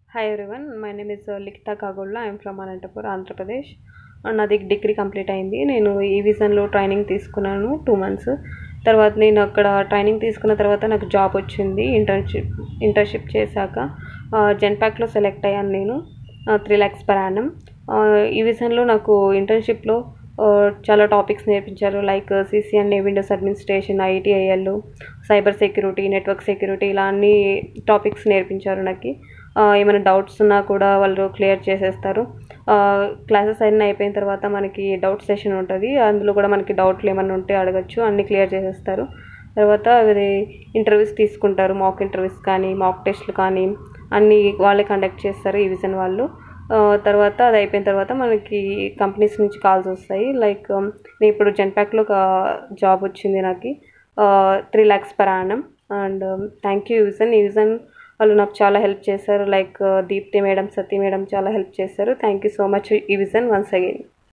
hi everyone my name is Likhita కాగోళ్ళ I'm from Anantapur Andhra Pradesh నాది degree complete అయింది నేను ఈ విజన్లో ట్రైనింగ్ తీసుకున్నాను టూ మంత్స్ తర్వాత నేను అక్కడ ట్రైనింగ్ తీసుకున్న తర్వాత నాకు జాబ్ వచ్చింది ఇంటర్న్షిప్ ఇంటర్న్షిప్ చేశాక జెన్పాక్లో సెలెక్ట్ అయ్యాను నేను త్రీ ల్యాక్స్ పర్ యానం ఈ విజన్లో నాకు ఇంటర్న్షిప్లో చాలా టాపిక్స్ నేర్పించారు like CCN Windows administration ITIL cyber security network security ఇలా అన్ని టాపిక్స్ నేర్పించారు నాకు ఏమైనా డౌట్స్ ఉన్నా కూడా వాళ్ళు క్లియర్ చేసేస్తారు క్లాసెస్ అన్నీ అయిపోయిన తర్వాత మనకి డౌట్ సెషన్ ఉంటుంది అందులో కూడా మనకి డౌట్లు ఏమైనా ఉంటే అడగచ్చు అన్నీ క్లియర్ చేసేస్తారు తర్వాత అది ఇంటర్వ్యూస్ తీసుకుంటారు మాక్ ఇంటర్వ్యూస్ కానీ మాక్ టెస్ట్లు కానీ అన్నీ వాళ్ళే కండక్ట్ చేస్తారు ఈ విజన్ వాళ్ళు తర్వాత అది అయిపోయిన తర్వాత మనకి కంపెనీస్ నుంచి కాల్స్ వస్తాయి లైక్ నేను ఇప్పుడు జెన్పాక్లో ఒక జాబ్ వచ్చింది నాకు three lakhs per annum and thank you Vision ఈ విజన్ వాళ్ళు నాకు చాలా హెల్ప్ చేశారు like Deepthi madam Sathi madam చాలా హెల్ప్ చేశారు థ్యాంక్ యూ సో మచ్ ఈ విజన్ వన్స్ అగైన్